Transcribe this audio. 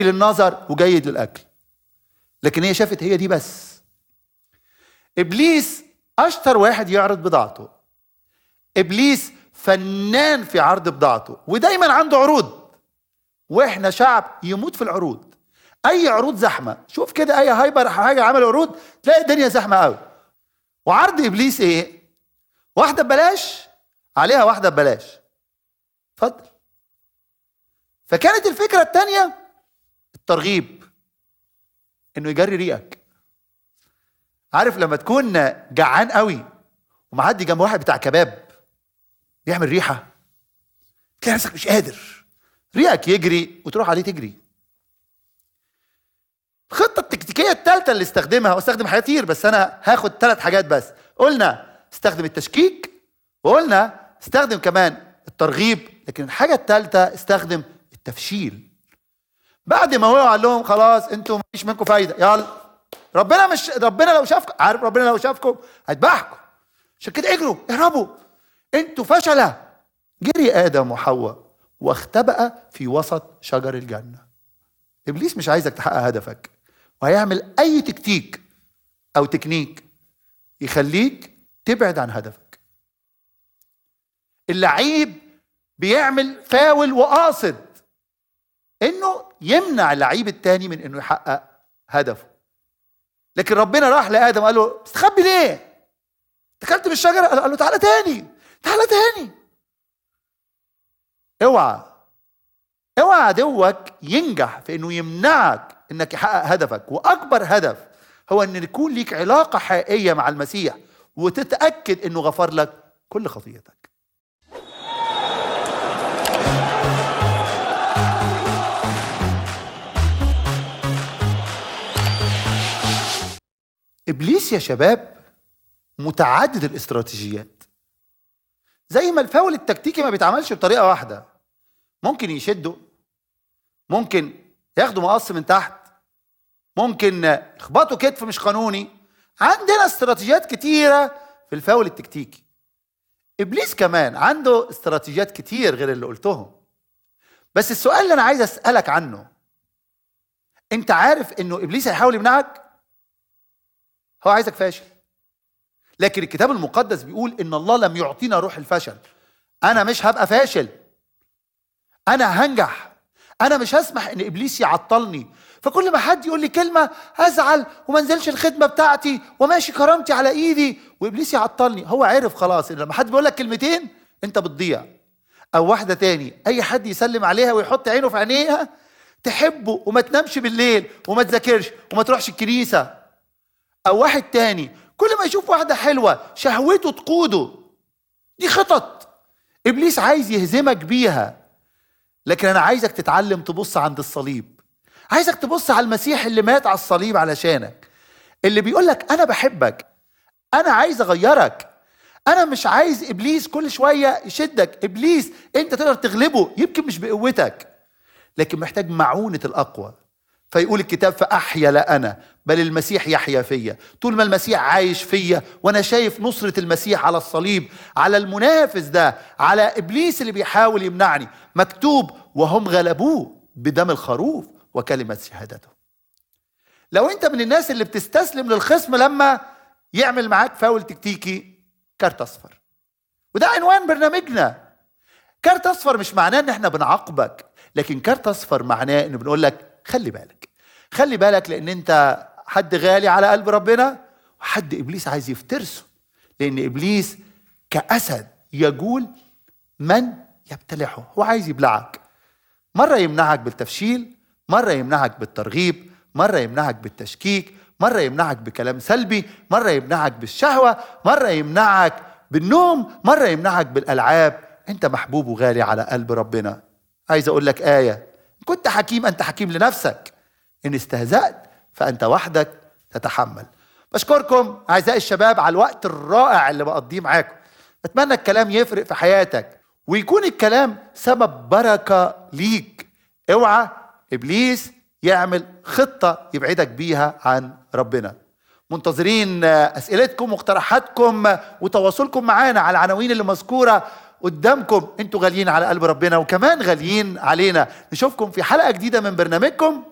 للنظر وجيد للاكل لكن هي شافت هي دي بس ابليس اشطر واحد يعرض بضاعته ابليس فنان في عرض بضاعته ودايما عنده عروض واحنا شعب يموت في العروض اي عروض زحمه شوف كده اي هايبر حاجه عمل عروض تلاقي الدنيا زحمه قوي وعرض ابليس ايه واحده ببلاش عليها واحده ببلاش اتفضل فكانت الفكره الثانيه الترغيب انه يجري ريقك عارف لما تكون جعان قوي ومعدي جنب واحد بتاع كباب بيعمل ريحه تلاقي نفسك مش قادر ريقك يجري وتروح عليه تجري الخطه التكتيكيه الثالثه اللي استخدمها واستخدم حاجات كتير بس انا هاخد ثلاث حاجات بس قلنا استخدم التشكيك وقلنا استخدم كمان الترغيب لكن الحاجه الثالثه استخدم التفشيل بعد ما هو قال لهم خلاص انتوا مفيش منكم فايده يلا ربنا مش ربنا لو شافكم عارف ربنا لو شافكم هيذبحكم عشان كده اجروا اهربوا انتوا فشله جري ادم وحواء واختبأ في وسط شجر الجنه ابليس مش عايزك تحقق هدفك وهيعمل اي تكتيك او تكنيك يخليك تبعد عن هدفك اللعيب بيعمل فاول وقاصد انه يمنع اللعيب التاني من انه يحقق هدفه لكن ربنا راح لادم قال له استخبي ليه اكلت من الشجره قال له تعالى تاني تعالى تاني اوعى اوعى عدوك ينجح في انه يمنعك انك يحقق هدفك واكبر هدف هو ان يكون ليك علاقه حقيقيه مع المسيح وتتاكد انه غفر لك كل خطيئتك ابليس يا شباب متعدد الاستراتيجيات زي ما الفاول التكتيكي ما بيتعملش بطريقه واحده ممكن يشده ممكن ياخدوا مقص من تحت ممكن يخبطوا كتف مش قانوني عندنا استراتيجيات كتيره في الفاول التكتيكي ابليس كمان عنده استراتيجيات كتير غير اللي قلتهم بس السؤال اللي انا عايز اسالك عنه انت عارف انه ابليس هيحاول يمنعك هو عايزك فاشل لكن الكتاب المقدس بيقول ان الله لم يعطينا روح الفشل انا مش هبقى فاشل انا هنجح انا مش هسمح ان ابليس يعطلني فكل ما حد يقول لي كلمه هزعل وما انزلش الخدمه بتاعتي وماشي كرامتي على ايدي وابليس يعطلني هو عرف خلاص ان لما حد بيقول لك كلمتين انت بتضيع او واحده تاني اي حد يسلم عليها ويحط عينه في عينيها تحبه وما تنامش بالليل وما تذاكرش وما تروحش الكنيسه او واحد تاني كل ما يشوف واحده حلوه شهوته تقوده دي خطط ابليس عايز يهزمك بيها لكن انا عايزك تتعلم تبص عند الصليب عايزك تبص على المسيح اللي مات على الصليب علشانك اللي بيقول لك انا بحبك انا عايز اغيرك انا مش عايز ابليس كل شويه يشدك ابليس انت تقدر تغلبه يمكن مش بقوتك لكن محتاج معونه الاقوى فيقول الكتاب فاحيا لا انا بل المسيح يحيا فيا طول ما المسيح عايش فيا وانا شايف نصره المسيح على الصليب على المنافس ده على ابليس اللي بيحاول يمنعني مكتوب وهم غلبوه بدم الخروف وكلمه شهادته لو انت من الناس اللي بتستسلم للخصم لما يعمل معاك فاول تكتيكي كارت اصفر وده عنوان برنامجنا كارت اصفر مش معناه ان احنا بنعاقبك لكن كارت اصفر معناه ان بنقول لك خلي بالك خلي بالك لان انت حد غالي على قلب ربنا وحد ابليس عايز يفترسه لان ابليس كاسد يجول من يبتلعه هو عايز يبلعك مره يمنعك بالتفشيل مره يمنعك بالترغيب مره يمنعك بالتشكيك مره يمنعك بكلام سلبي مره يمنعك بالشهوه مره يمنعك بالنوم مره يمنعك بالالعاب انت محبوب وغالي على قلب ربنا عايز اقول لك ايه كنت حكيم انت حكيم لنفسك ان استهزأت فانت وحدك تتحمل بشكركم اعزائي الشباب على الوقت الرائع اللي بقضيه معاكم اتمنى الكلام يفرق في حياتك ويكون الكلام سبب بركه ليك اوعى ابليس يعمل خطه يبعدك بيها عن ربنا منتظرين اسئلتكم واقتراحاتكم وتواصلكم معانا على العناوين اللي مذكوره قدامكم انتوا غاليين على قلب ربنا وكمان غاليين علينا نشوفكم في حلقه جديده من برنامجكم